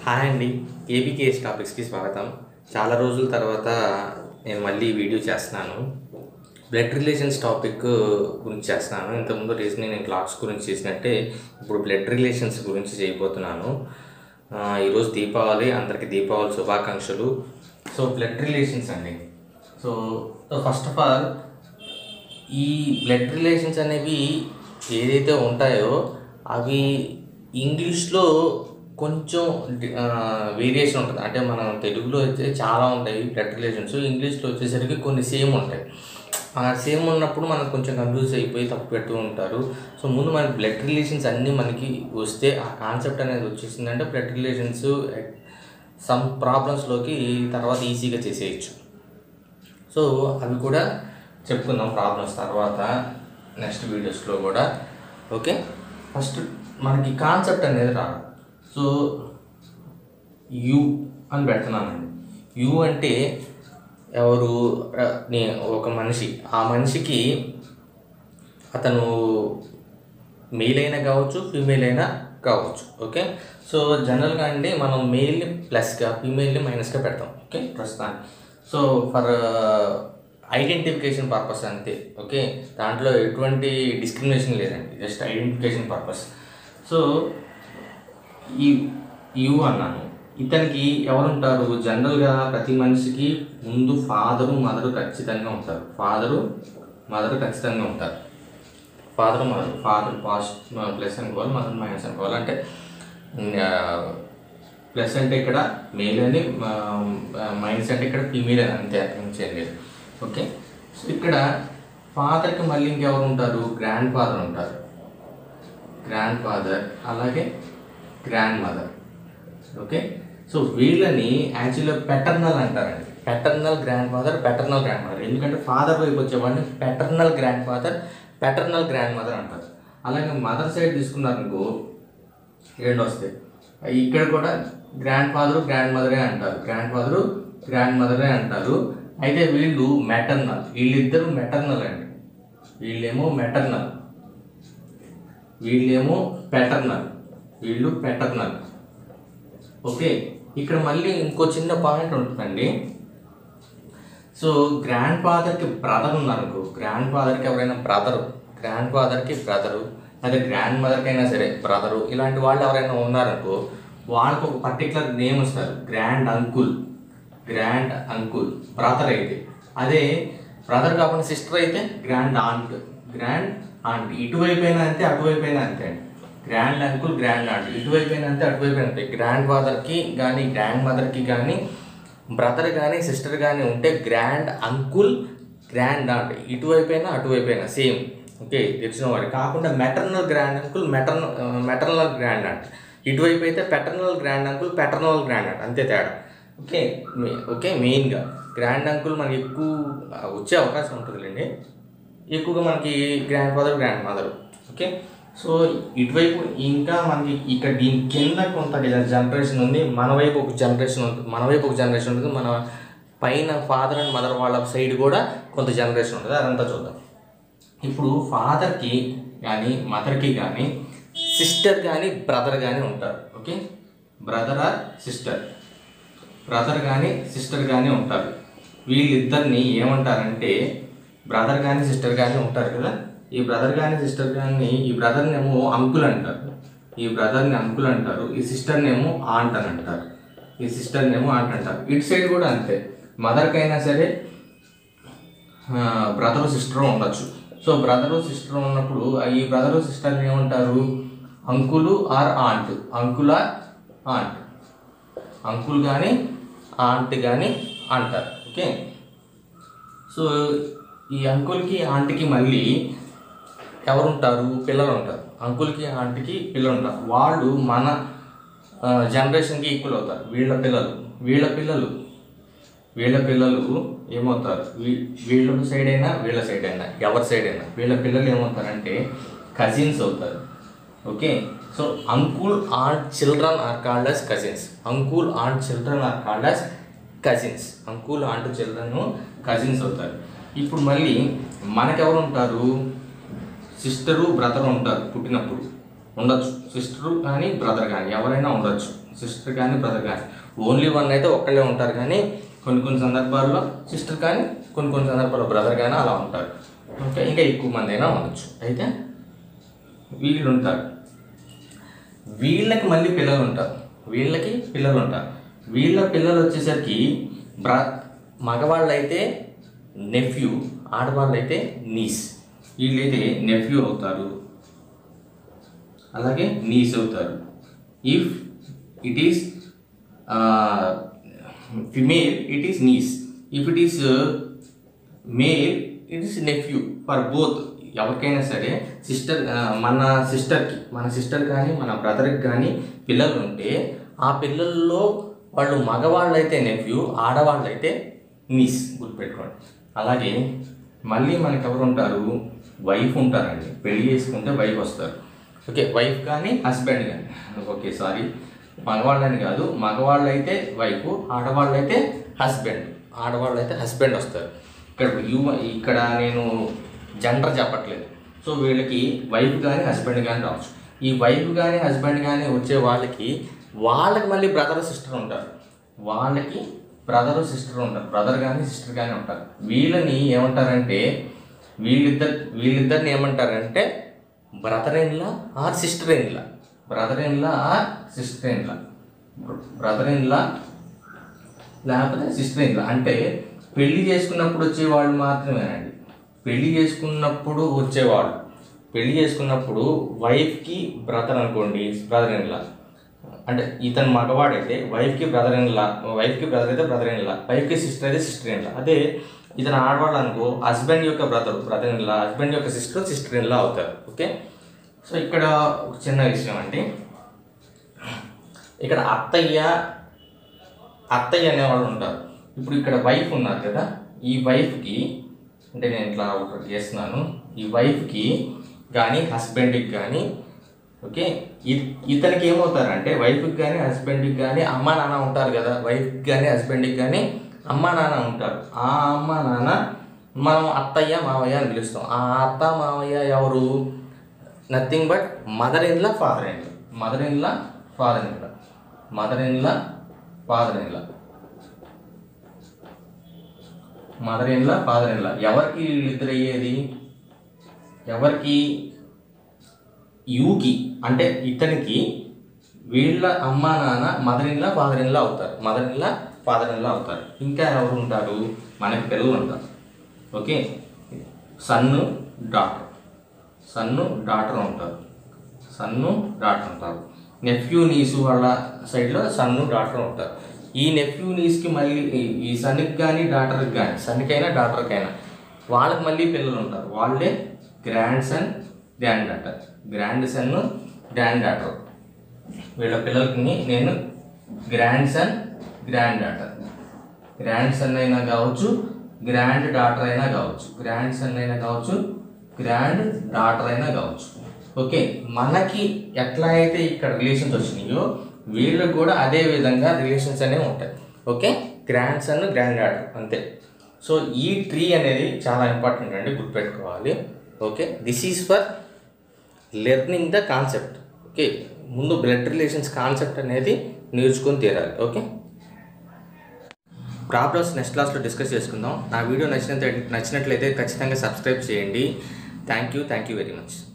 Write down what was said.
hi అండి ఏబికేఎస్ టాపిక్స్కి స్వాగతం చాలా రోజుల తర్వాత నేను మళ్ళీ వీడియో చేస్తున్నాను బ్లడ్ రిలేషన్స్ టాపిక్ గురించి చేస్తున్నాను ఇంతకుముందు రీజన్ నేను క్లాక్స్ గురించి చేసినట్టే ఇప్పుడు బ్లడ్ రిలేషన్స్ గురించి చేయబోతున్నాను ఆ, ఈరోజు దీపావళి అందరికీ దీపావళి శుభాకాంక్షలు సో బ్లడ్ రిలేషన్స్ అండి సో ఫస్ట్ ఆఫ్ ఆల్ ఈ బ్లడ్ రిలేషన్స్ అనేవి ఏదైతే ఉంటాయో అవి ఇంగ్లీష్లో కొంచెం వేరియేషన్ ఉంటుంది అంటే మనం తెలుగులో అయితే చాలా ఉంటాయి బ్లడ్ రిలేషన్స్ ఇంగ్లీష్లో వచ్చేసరికి కొన్ని సేమ్ ఉంటాయి ఆ సేమ్ ఉన్నప్పుడు మనకు కొంచెం కన్ఫ్యూజ్ అయిపోయి తప్పు పెడుతూ ఉంటారు సో ముందు మనకి బ్లడ్ రిలేషన్స్ అన్నీ మనకి వస్తే ఆ కాన్సెప్ట్ అనేది వచ్చేసిందంటే బ్లడ్ రిలేషన్స్ సమ్ ప్రాబ్లమ్స్లోకి తర్వాత ఈజీగా చేసేయచ్చు సో అవి కూడా చెప్పుకుందాం ప్రాబ్లమ్స్ తర్వాత నెక్స్ట్ వీడియోస్లో కూడా ఓకే ఫస్ట్ మనకి కాన్సెప్ట్ అనేది రాదు సో యు అని పెడుతున్నానండి యు అంటే ఎవరు ఆ, నే ఒక మనిషి ఆ మనిషికి అతను మెయిల్ అయినా కావచ్చు ఫీమేల్ అయినా కావచ్చు ఓకే సో జనరల్గా అండి మనం మెయిల్ని ప్లస్గా ఫీమేల్ని మైనస్గా పెడతాం ఓకే ప్రస్తుతానికి సో ఫర్ ఐడెంటిఫికేషన్ పర్పస్ అంతే ఓకే దాంట్లో ఎటువంటి డిస్క్రిమినేషన్ లేదండి జస్ట్ ఐడెంటిఫికేషన్ పర్పస్ సో ఈ యు అన్నాను ఇతనికి ఎవరుంటారు జనరల్గా ప్రతి మనిషికి ముందు ఫాదరు మదరు ఖచ్చితంగా ఉంటారు ఫాదరు మదరు ఖచ్చితంగా ఉంటారు father mother father past plus అనుకోవాలి మదర్ మైనస్ అనుకోవాలి అంటే ప్లస్ అంటే ఇక్కడ మేల్ అని మైనస్ అంటే ఇక్కడ ఫీమేల్ అని అంతే అర్థం లేదు ఓకే సో ఇక్కడ ఫాదర్కి మళ్ళీ ఇంకెవరు ఉంటారు గ్రాండ్ ఫాదర్ ఉంటారు గ్రాండ్ ఫాదర్ అలాగే గ్రాండ్ మదర్ ఓకే సో వీళ్ళని యాక్చువల్గా పెటర్నల్ అంటారండి paternal grandfather paternal grandmother ఎందుకంటే ఫాదర్ వైపు వచ్చేవాడిని paternal grandfather paternal grandmother అంటారు అలాగే మదర్ సైడ్ తీసుకున్నారనుకో రెండు వస్తాయి ఇక్కడ కూడా గ్రాండ్ ఫాదరు గ్రాండ్ మదరే అంటారు గ్రాండ్ ఫాదరు గ్రాండ్ మదరే అంటారు అయితే వీళ్ళు మెటర్నల్ వీళ్ళిద్దరు మెటర్నల్ అండి వీళ్ళేమో మెటర్నల్ వీళ్ళేమో పెటర్నల్ వీళ్ళు పెటర్నల్ ఓకే ఇక్కడ మళ్ళీ ఇంకో చిన్న పాయింట్ ఉంటుందండి సో గ్రాండ్ ఫాదర్కి బ్రదర్ ఉన్నారనుకో గ్రాండ్ ఫాదర్కి ఎవరైనా బ్రదరు గ్రాండ్ ఫాదర్కి బ్రదరు అదే గ్రాండ్ మదర్కి అయినా సరే బ్రదరు ఇలాంటి వాళ్ళు ఎవరైనా ఉన్నారనుకో వాళ్ళకి ఒక పర్టికులర్ నేమ్ వస్తారు grand uncle grand uncle brother అయితే అదే బ్రదర్ కాకుండా సిస్టర్ అయితే గ్రాండ్ ఆంట్ గ్రాండ్ ఆంట్ ఇటువైపు అయినా అంతే అటువైపు అయినా అంతే అండి గ్రాండ్ అంకుల్ గ్రాండ్ ఆంట్ ఇటువైపు అయినా అంతే అటువైపు అయినా అంతే గ్రాండ్ ఫాదర్కి కానీ గ్రాండ్ మదర్కి కానీ బ్రదర్ కానీ సిస్టర్ కానీ ఉంటే గ్రాండ్ అంకుల్ గ్రాండ్ ఆంట్ ఇటువైపు అయినా అటువైపు అయినా సేమ్ ఓకే తెలిసిన వాడు కాకుండా maternal grand uncle maternal maternal grand aunt ఇటువైపు అయితే paternal grand uncle paternal grand aunt అంతే తేడా ఓకే మే- ఓకే మెయిన్గా గ్రాండ్ అంకుల్ మనకి ఎక్కువ ఆ, వచ్చే అవకాశం ఉంటుందిలేండి ఎక్కువగా మనకి grandfather grandmother okay so ఇటువైపు ఇంకా మనకి ఇక్కడ దీని కింద కొంత జనరేషన్ ఉంది మన వైపు ఒక జనరేషన్ ఉంటుంది మన వైపు ఒక జనరేషన్ ఉంటుంది మన పైన ఫాదర్ అండ్ మదర్ వాళ్ళ సైడ్ కూడా కొంత జనరేషన్ ఉంటుంది అదంతా చూద్దాం ఇప్పుడు ఫాదర్కి కానీ మదర్కి కానీ సిస్టర్ కానీ బ్రదర్ కానీ ఉంటారు okay brother or sister brother కానీ సిస్టర్ కానీ ఉంటారు వీళ్ళిద్దరిని ఏమంటారంటే బ్రదర్ కానీ సిస్టర్ కానీ ఉంటారు కదా ఈ బ్రదర్ కానీ సిస్టర్ కానీ ఈ బ్రదర్ని ఏమో అంకుల్ అంటారు ఈ బ్రదర్ని అంకుల్ అంటారు ఈ సిస్టర్ని ఏమో ఆంట్ అని అంటారు ఈ సిస్టర్ని ఏమో ఆంట్ అంటారు ఇటు సైడ్ కూడా అంతే మదర్కైనా సరే బ్రదరు సిస్టర్ ఉండొచ్చు సో బ్రదరు సిస్టర్ ఉన్నప్పుడు ఆ ఈ బ్రదరు సిస్టర్ని ఏమంటారు uncle or aunt uncle or aunt uncle కానీ ఆంట్ కానీ అంటారు ఓకే సో ఈ అంకుల్కి ఆంటీకి మళ్ళీ ఎవరు ఉంటారు పిల్లలు ఉంటారు అంకుల్కి ఆంటీకి పిల్లలు ఉంటారు వాళ్ళు మన జనరేషన్కి ఈక్వల్ అవుతారు వీళ్ళ పిల్లలు వీళ్ళ పిల్లలు వీళ్ళ పిల్లలు ఏమవుతారు వీ- వీళ్ళ సైడ్ అయినా వీళ్ళ సైడ్ అయినా ఎవరి సైడ్ అయినా వీళ్ళ పిల్లలు ఏమవుతారంటే కజిన్స్ అవుతారు okay so uncle aunt children are called as cousins uncle aunt children are called as cousins uncle aunt children cousins అవుతారు ఇప్పుడు మళ్ళీ మనకెవరు ఉంటారు సిస్టరు బ్రదర్ ఉంటారు పుట్టినప్పుడు ఉండొచ్చు సిస్టర్ కానీ బ్రదర్ కానీ ఎవరైనా ఉండొచ్చు సిస్టర్ కానీ బ్రదర్ కానీ ఓన్లీ వన్ అయితే ఒక్కళ్ళే ఉంటారు కానీ కొన్ని కొన్ని సందర్భాల్లో సిస్టర్ కానీ కొన్ని కొన్ని సందర్భాల్లో బ్రదర్ కానీ అలా ఉంటారు ఓకే ఇంకా ఎక్కువ మంది అయినా ఉండొచ్చు అయితే వీళ్ళు ఉంటారు వీళ్ళకి మళ్ళీ పిల్లలు ఉంటారు వీళ్ళకి పిల్లలు ఉంటారు వీళ్ళ పిల్లలు వచ్చేసరికి బ్ర మగవాళ్ళు అయితే నెఫ్యూ ఆడవాళ్ళు అయితే నీస్ వీళ్ళైతే నెఫ్యూ అవుతారు అలాగే నీస్ అవుతారు if it is female it is niece if it is male it is nephew for both ఎవరికైనా సరే సిస్టర్ మన సిస్టర్కి మన సిస్టర్ కానీ మన బ్రదర్కి కానీ పిల్లలు ఉంటే ఆ పిల్లల్లో వాళ్ళు మగవాళ్ళు అయితే నెఫ్యూ ఆడవాళ్ళు అయితే నీస్ గుర్తుపెట్టుకోండి అలాగే మళ్ళీ మనకి ఎవరు ఉంటారు వైఫ్ ఉంటారండి పెళ్లి చేసుకుంటే వైఫ్ వస్తారు ఓకే వైఫ్ కానీ హస్బెండ్ కానీ ఓకే సారీ మగవాళ్ళని కాదు మగవాళ్ళు అయితే వైఫ్ ఆడవాళ్ళు అయితే హస్బెండ్ ఆడవాళ్ళు అయితే హస్బెండ్ వస్తారు ఇక్కడ యూ ఇక్కడ నేను జెండర్ చెప్పట్లేదు సో వీళ్ళకి వైఫ్ కానీ హస్బెండ్ కానీ రావచ్చు ఈ వైఫ్ కానీ హస్బెండ్ కానీ వచ్చే వాళ్ళకి వాళ్ళకి మళ్ళీ బ్రదర్ సిస్టర్ ఉంటారు వాళ్ళకి బ్రదర్ సిస్టర్ ఉంటారు బ్రదర్ కానీ సిస్టర్ కానీ ఉంటారు వీళ్ళని ఏమంటారంటే వీళ్ళిద్దరు వీళ్ళిద్దరిని ఏమంటారంటే brother in law or sister in law brother in law or sister in law brother in law లేకపోతే సిస్టర్ ఇన్లా అంటే పెళ్లి చేసుకున్నప్పుడు వచ్చేవాళ్ళు మాత్రమేనండి పెళ్లి చేసుకున్నప్పుడు వచ్చేవాళ్ళు పెళ్లి చేసుకున్నప్పుడు వైఫ్కి బ్రదర్ అనుకోండి బ్రదర్ ఇన్లా అంటే ఇతను మగవాడైతే వైఫ్కి బ్రదర్ ఇన్లా వైఫ్కి బ్రదర్ అయితే బ్రదర్ ఇన్లా వైఫ్కి సిస్టర్ అయితే సిస్టర్ ఇన్లా అదే ఇతను ఆడవాళ్ళు అనుకో హస్బెండ్ యొక్క బ్రదర్ బ్రదర్ ఇన్లా హస్బెండ్ యొక్క సిస్టర్ సిస్టర్ ఇన్లా అవుతారు ఓకే సో ఇక్కడ ఒక చిన్న విషయం అండి ఇక్కడ అత్తయ్య అత్తయ్య అనేవాళ్ళు ఉంటారు ఇప్పుడు ఇక్కడ వైఫ్ ఉన్నారు కదా ఈ వైఫ్కి అంటే నేను ఇట్లా ఒకటి చేస్తున్నాను ఈ వైఫ్కి కానీ హస్బెండ్కి కానీ ఓకే ఇ- ఇతనికి ఏమవుతారంటే వైఫ్కి కానీ హస్బెండ్కి కానీ అమ్మ నాన్న ఉంటారు కదా వైఫ్కి కానీ హస్బెండ్కి కానీ అమ్మ నాన్న ఉంటారు ఆ అమ్మ నాన్న మనం అత్తయ్య మావయ్య అని పిలుస్తాం ఆ అత్త మావయ్య ఎవరు nothing but mother in law father in law mother in law father in law mother in law father in law mother in law father in law ఎవరికి వీళ్ళిద్దరు అయ్యేది ఎవరికి యూకి అంటే ఇతనికి వీళ్ళ అమ్మ నాన్న మదర్ ఇన్లా ఫాదర్ ఇన్లా అవుతారు మదర్ ఇన్లా ఫాదర్ ఇన్లా అవుతారు ఇంకా ఎవరు ఉంటారు మనకి పిల్లలు ఉంటారు okay son daughter son daughter ఉంటారు సన్ను డాటర్ ఉంటారు నెఫ్యూ నీసు వాళ్ళ సైడ్లో సన్ను డాటర్ ఉంటారు ఈ నెఫ్యూ నీస్కి మళ్ళీ ఈ- ఈ సన్కి కానీ డాటర్కి కానీ సన్నికైనా డాటర్కైనా వాళ్ళకి మళ్ళీ పిల్లలు ఉంటారు వాళ్ళే grand son grand granddaughter grand son grand granddaughter వీళ్ళ పిల్లలకి నేను grand son grand granddaughter grandson అయినా కావచ్చు గ్రాండ్ డాటర్ అయినా కావచ్చు గ్రాండ్ సన్ అయినా కావచ్చు గ్రాండ్ డాటర్ అయినా కావచ్చు ఓకే మనకి ఎట్లా అయితే ఇక్కడ రిలేషన్స్ వచ్చినాయో వీళ్ళకి కూడా అదే విధంగా రిలేషన్స్ అనేవి ఉంటాయి okay grand sun grand daughter అంతే సో ఈ ట్రీ అనేది చాలా ఇంపార్టెంట్ అండి గుర్తుపెట్టుకోవాలి okay this is for learning the concept okay ముందు బ్లడ్ రిలేషన్స్ కాన్సెప్ట్ అనేది నేర్చుకొని తీరాలి ఓకే ప్రాబ్లమ్స్ నెక్స్ట్ క్లాస్లో డిస్కస్ చేసుకుందాం నా వీడియో నచ్చినట్లయితే నచ్చినట్లయితే ఖచ్చితంగా సబ్స్క్రైబ్ చేయండి thank you thank you very much